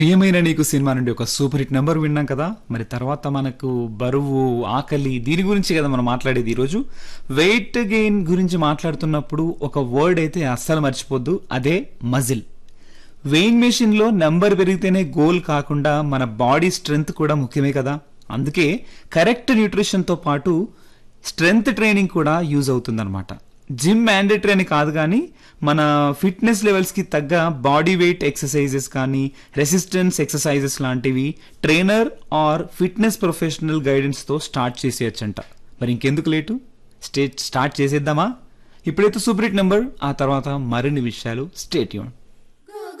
ఏమైనా నీకు సినిమా నుండి ఒక సూపర్ హిట్ నెంబర్ విన్నాం కదా మరి తర్వాత మనకు బరువు ఆకలి దీని గురించి కదా మనం మాట్లాడేది ఈరోజు వెయిట్ గెయిన్ గురించి మాట్లాడుతున్నప్పుడు ఒక వర్డ్ అయితే అస్సలు మర్చిపోద్దు అదే మజిల్ వెయిన్ మెషిన్ లో నెంబర్ పెరిగితేనే గోల్ కాకుండా మన బాడీ స్ట్రెంగ్త్ కూడా ముఖ్యమే కదా అందుకే కరెక్ట్ న్యూట్రిషన్ తో పాటు స్ట్రెంగ్త్ ట్రైనింగ్ కూడా యూజ్ అవుతుందన్నమాట జిమ్ మ్యాండేటరీ అని కాదు కానీ మన ఫిట్నెస్ లెవెల్స్ కి తగ్గ బాడీ వెయిట్ ఎక్సర్సైజెస్ కానీ రెసిస్టెన్స్ ఎక్సర్సైజెస్ లాంటివి trainer or fitness professional guidance తో స్టార్ట్ చేసేయచ్చంట మరి ఇంకెందుకు లేటు స్టే స్టార్ట్ చేసేద్దామా ఇప్పుడైతే సూపర్ హిట్ నెంబర్ ఆ తర్వాత మరిన్ని విషయాలు స్టేట్ యూన్